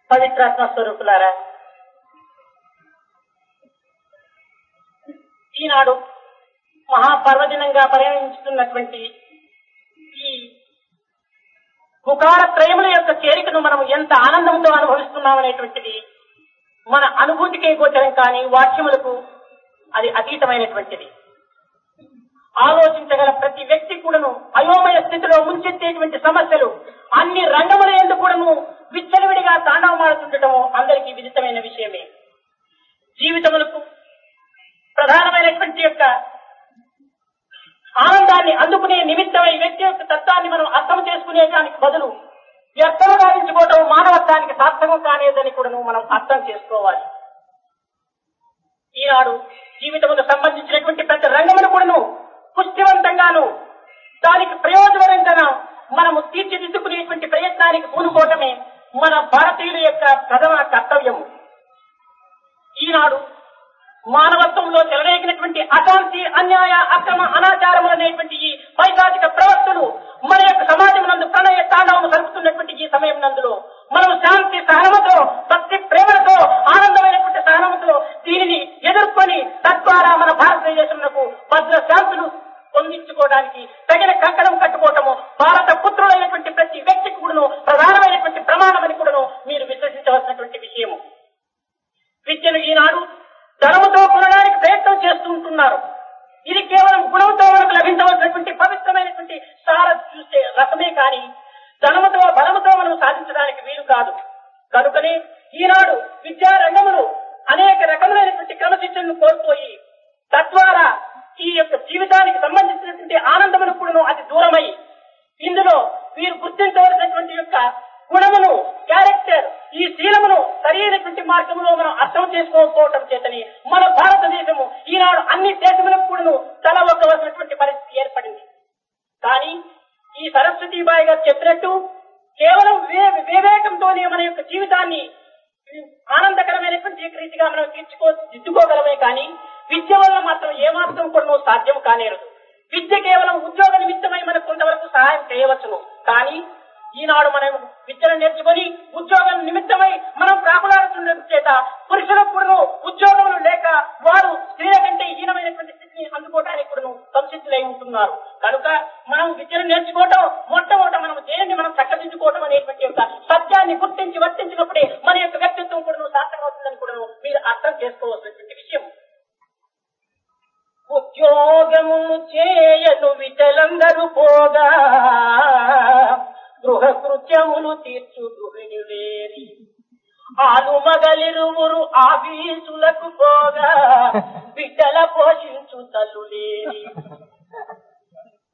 పవిత్రాత్మ స్వరూపులారా ఈనాడు మహాపర్వదినంగా పరిగణించుతున్నటువంటి ఈ పుకార ప్రేమల యొక్క చేరికను మనం ఎంత ఆనందంతో అనుభవిస్తున్నాం అనేటువంటిది మన అనుభూతికే గోచరం కానీ వాక్యములకు అది అతీతమైనటువంటిది ఆలోచించగల ప్రతి వ్యక్తి కూడాను అయోమయ స్థితిలో ముంచెత్తేటువంటి సమస్యలు అన్ని రంగముల ఎందుకు కూడాను విచ్చలవిడిగా తాండవమాడుతుండటము అందరికీ విదితమైన విషయమే జీవితములకు ప్రధానమైనటువంటి యొక్క ఆనందాన్ని అందుకునే నిమిత్తమై వ్యక్తి యొక్క తత్వాన్ని మనం అర్థం చేసుకునే దానికి బదులు వ్యర్థము గావించుకోవటం మానవత్వానికి సార్థకం కానేదని కూడా మనం అర్థం చేసుకోవాలి ఈనాడు జీవితముకు సంబంధించినటువంటి ప్రతి రంగమును కూడాను పుష్టివంతంగాను దానికి ప్రయోజనకరంగా మనము తీర్చిదిద్దుకునేటువంటి ప్రయత్నానికి పూనుకోవటమే మన భారతీయుల యొక్క ప్రథమ కర్తవ్యము ఈనాడు మానవత్వంలో చెలరేగినటువంటి అశాంతి అన్యాయ అక్రమ అనాచారములు అనేటువంటి ఈ పైశాచిక ప్రవర్తనలు మన యొక్క సమాజం నందు ప్రణయ తాండవము జరుపుతున్నటువంటి ఈ సమయం నందులో మనం శాంతి సహనముతో భక్తి ప్రేమలతో ఆనందమైనటువంటి సహనముతో దీనిని ఎదుర్కొని తద్వారా మన భారతదేశంలో భద్ర శాంతులు పొందించుకోవడానికి తగిన కంకణం కట్టుకోవటము భారత పుత్రులైనటువంటి ప్రతి వ్యక్తికి కూడాను ప్రధానమైనటువంటి ప్రమాణమని కూడాను మీరు విశ్వసించవలసినటువంటి విషయము విద్యను ఈనాడు ధనముతో కొనడానికి ప్రయత్నం చేస్తూ ఉంటున్నారు ఇది కేవలం గుణంతో మనకు లభించవలసినటువంటి పవిత్రమైనటువంటి సార చూసే రకమే కాని ధనముతో బలముతో మనం సాధించడానికి వీలు కాదు కనుకనే ఈనాడు విద్యా రంగములు అనేక రకములైనటువంటి క్రమశిక్షణను కోల్పోయి తద్వారా ఈ యొక్క జీవితానికి సంబంధించినటువంటి ఆనందమును కూడాను అతి దూరమై ఇందులో వీరు గుర్తించవలసినటువంటి యొక్క గుణమును క్యారెక్టర్ ఈ శీలమును సరైనటువంటి మార్గంలో మనం అర్థం చేసుకోకపోవటం చేతని మన భారతదేశము ఈనాడు అన్ని దేశములకు కూడాను తల ఒక్కవలసినటువంటి పరిస్థితి ఏర్పడింది కానీ ఈ సరస్వతీబాయి గారు చెప్పినట్టు కేవలం వివే వివేకంతోనే మన యొక్క జీవితాన్ని ఆనందకరమైనటువంటి రీతిగా మనం తీర్చుకో దిద్దుకోగలమే కానీ విద్య వల్ల మాత్రం ఏమాత్రం కూడా సాధ్యం కానేరదు విద్య కేవలం ఉద్యోగ నిమిత్తమై మనకు కొంతవరకు సహాయం చేయవచ్చును కానీ ఈనాడు మనం విద్యను నేర్చుకొని ఉద్యోగం నిమిత్తమై మనం ప్రాకులాడుతున్న చేత పురుషులకు కూడా ఉద్యోగములు లేక వారు స్త్రీల కంటే హీనమైనటువంటి స్థితిని అందుకోవడానికి కూడా సంసిద్ధులై ఉంటున్నారు కనుక మనం విద్యను నేర్చుకోవటం మొట్టమొదట మనం దేనిని మనం చక్కదిద్దుకోవటం అనేటువంటి యొక్క సత్యాన్ని గుర్తించి వర్తించినప్పుడే మన యొక్క వ్యక్తిత్వం కూడా సార్థకమవుతుందని కూడా మీరు అర్థం చేసుకోవాల్సినటువంటి విషయం ఉద్యోగము చేయను విటలందరూ పోగా గృహ కృత్యములు తీర్చు గృహిణి వేరి ఆలు మగలిరువురు ఆఫీసులకు పోగా బిడ్డల పోషించు తల్లు లేని